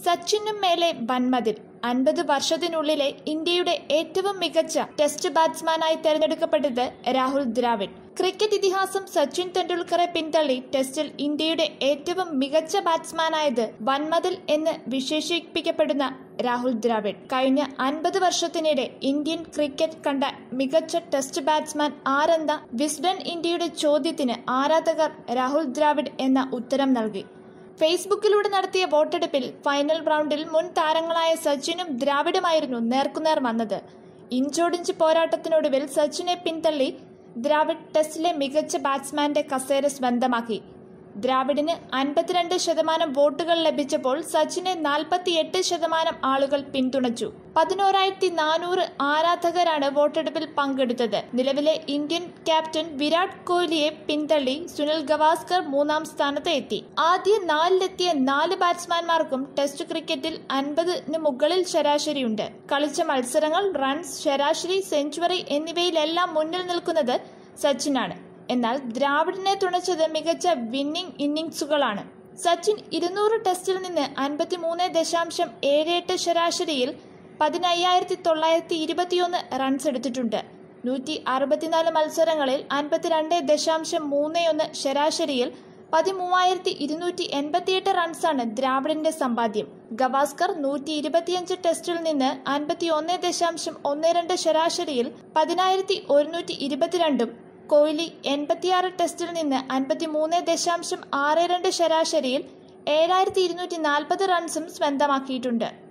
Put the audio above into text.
സച്ചിനും മേലെ വൻമതിൽ അൻപത് വർഷത്തിനുള്ളിലെ ഇന്ത്യയുടെ ഏറ്റവും മികച്ച ടെസ്റ്റ് ബാറ്റ്സ്മാനായി തെരഞ്ഞെടുക്കപ്പെട്ടത് രാഹുൽ ദ്രാവിഡ് ക്രിക്കറ്റ് ഇതിഹാസം സച്ചിൻ തെണ്ടുൽക്കറെ പിന്തള്ളി ടെസ്റ്റിൽ ഇന്ത്യയുടെ ഏറ്റവും മികച്ച ബാറ്റ്സ്മാനായത് വൻമതിൽ എന്ന് വിശേഷിപ്പിക്കപ്പെടുന്ന രാഹുൽ ദ്രാവിഡ് കഴിഞ്ഞ അൻപത് വർഷത്തിനിടെ ഇന്ത്യൻ ക്രിക്കറ്റ് കണ്ട മികച്ച ടെസ്റ്റ് ബാറ്റ്സ്മാൻ ആരെന്ന വിസ്ഡൻ ഇന്ത്യയുടെ ചോദ്യത്തിന് ആരാധകർ രാഹുൽ ദ്രാവിഡ് എന്ന ഉത്തരം നൽകി ഫേസ്ബുക്കിലൂടെ നടത്തിയ വോട്ടെടുപ്പിൽ ഫൈനൽ റൗണ്ടിൽ മുൻ താരങ്ങളായ സച്ചിനും ദ്രാവിഡുമായിരുന്നു നേർക്കുനേർ വന്നത് ഇഞ്ചോടിഞ്ച് പോരാട്ടത്തിനൊടുവിൽ സച്ചിനെ പിന്തള്ളി ദ്രാവിഡ് ടെസ്റ്റിലെ മികച്ച ബാറ്റ്സ്മാന്റെ കസേര സ്വന്തമാക്കി ദ്രാവിഡിന് അൻപത്തിരണ്ട് ശതമാനം വോട്ടുകൾ ലഭിച്ചപ്പോൾ സച്ചിനെ നാൽപ്പത്തിയെട്ട് ശതമാനം ആളുകൾ പിന്തുണച്ചു പതിനോരായിരത്തി നാനൂറ് ആരാധകരാണ് വോട്ടെടുപ്പിൽ പങ്കെടുത്തത് നിലവിലെ ഇന്ത്യൻ ക്യാപ്റ്റൻ വിരാട് കോഹ്ലിയെ പിന്തള്ളി സുനിൽ ഗവാസ്കർ മൂന്നാം സ്ഥാനത്ത് എത്തി ആദ്യ നാലിലെത്തിയ നാല് ബാറ്റ്സ്മാൻമാർക്കും ടെസ്റ്റ് ക്രിക്കറ്റിൽ അൻപതിന് മുകളിൽ ശരാശരിയുണ്ട് കളിച്ച മത്സരങ്ങൾ റൺസ് ശരാശരി സെഞ്ചുറി എന്നിവയിലെല്ലാം മുന്നിൽ നിൽക്കുന്നത് സച്ചിനാണ് എന്നാൽ ദ്രാവിഡിനെ തുണച്ചത് മികച്ച വിന്നിംഗ് ഇന്നിംഗ്സുകളാണ് സച്ചിൻ ഇരുന്നൂറ് ടെസ്റ്റിൽ നിന്ന് അൻപത്തിമൂന്ന് ദശാംശം ഏഴ് എട്ട് ശരാശരിയിൽ പതിനയ്യായിരത്തി തൊള്ളായിരത്തി ഇരുപത്തിയൊന്ന് റൺസ് എടുത്തിട്ടുണ്ട് നൂറ്റി അറുപത്തിനാല് മത്സരങ്ങളിൽ അൻപത്തിരണ്ട് ദശാംശം മൂന്ന് ഒന്ന് ശരാശരിയിൽ പതിമൂവായിരത്തി ഇരുന്നൂറ്റി എൺപത്തിയെട്ട് റൺസാണ് ദ്രാവിഡിന്റെ സമ്പാദ്യം ഗവാസ്കർ നൂറ്റി ഇരുപത്തിയഞ്ച് ടെസ്റ്റിൽ നിന്ന് അൻപത്തി ഒന്ന് ദശാംശം ഒന്ന് രണ്ട് ശരാശരിയിൽ പതിനായിരത്തി ഒരുന്നൂറ്റി ഇരുപത്തിരണ്ടും കോഹ്ലി എൺപത്തിയാറ് ടെസ്റ്റിൽ നിന്ന് അൻപത്തി മൂന്ന് ദശാംശം ആറ് രണ്ട് ശരാശരിയിൽ ഏഴായിരത്തി ഇരുന്നൂറ്റി നാൽപ്പത് റൺസും സ്വന്തമാക്കിയിട്ടുണ്ട്